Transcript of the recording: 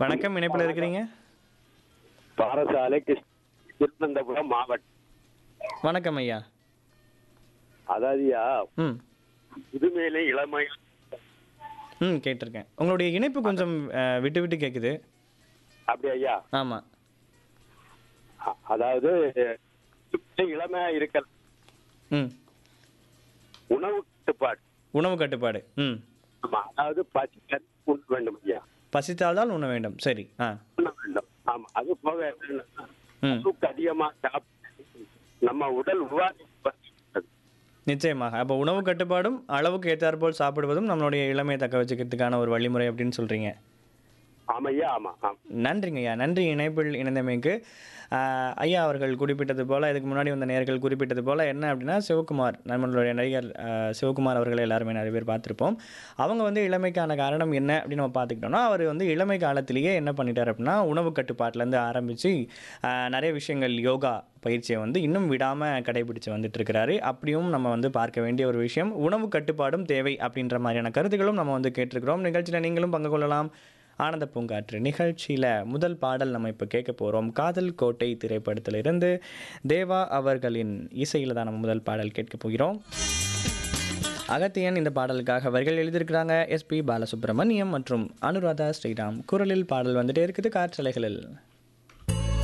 வணக்கம் இணைப்பில் இருக்கிறீங்க பாரசாலை கிருஷ்ண திருவனந்தபுரம் மாவட்டம் வணக்கம் ஐயா அதாவதுயா ம் புதுமையிலே இளமை ம் கேட்டிருக்கேன் உங்களுடைய இணைப்பு கொஞ்சம் அஹ், விட்டு விட்டு கேட்குது அப்படி ஐயா ஆமாம் அ- அதாவது புதுமையிலே இளமையா இருக்க ம் உணவு கட்டுப்பாடு உணவு கட்டுப்பாடு ம் ஆமா அதாவது பசி உண்ண வேண்டும் ஐயா பசித்தால்தான் உண்ண வேண்டும் சரி ஆ உண்ண வேண்டும் ஆமா அது போக என்னன்னா, ம் அளவுக்கு அதிகமா சாப்பிட்டு நம்ம உடல் உபாதை வருகிறது. நிச்சயமாக அப்போ உணவு கட்டுப்பாடும் அளவுக்கு ஏற்றாற்போல் சாப்பிடுவதும் நம்மளுடைய இளமையை தக்க வச்சுக்கிறதுக்கான ஒரு வழிமுறை அப்படின்னு சொல்கிறீங்க ஆமா ஐயா ஆமா ஆமா நன்றிங்க ஐயா நன்றி இணைப்பில் இணைந்தமைக்கு ஆஹ், ஐயா அவர்கள் குறிப்பிட்டது போல் இதுக்கு முன்னாடி வந்த நேர்கள் குறிப்பிட்டது போல் என்ன அப்படின்னா சிவகுமார் நம்மளுடைய நடிகர் ஆஹ், சிவகுமார் அவர்களை எல்லாருமே நிறைய பேர் பார்த்துருப்போம் அவங்க வந்து இளமைக்கான காரணம் என்ன அப்படின்னு நம்ம பார்த்துக்கிட்டோம்னா அவர் வந்து இளமை காலத்திலேயே என்ன பண்ணிட்டார் அப்படின்னா உணவு கட்டுப்பாட்டிலேருந்து ஆரம்பித்து நிறைய விஷயங்கள் யோகா பயிற்சியை வந்து இன்னும் விடாமல் கடைபிடிச்சு வந்துட்டு இருக்கிறாரு அப்படியும் நம்ம வந்து பார்க்க வேண்டிய ஒரு விஷயம் உணவு கட்டுப்பாடும் தேவை அப்படின்ற மாதிரியான கருத்துக்களும் நம்ம வந்து கேட்டிருக்கிறோம் நிகழ்ச்சியில் நீங்களும் பங்கு கொள்ளலாம் ஆனந்த பூங்காற்று நிகழ்ச்சியில் முதல் பாடல் நம்ம இப்போ கேட்க போகிறோம் காதல் கோட்டை திரைப்படத்திலிருந்து தேவா அவர்களின் இசையில் தான் நம்ம முதல் பாடல் கேட்க போகிறோம் அகத்தியன் இந்த பாடலுக்காக வரிகள் எழுதியிருக்கிறாங்க எஸ்பி பாலசுப்ரமணியம் மற்றும் அனுராதா ஸ்ரீராம் குரலில் பாடல் வந்துட்டே இருக்குது காற்றலைகளில்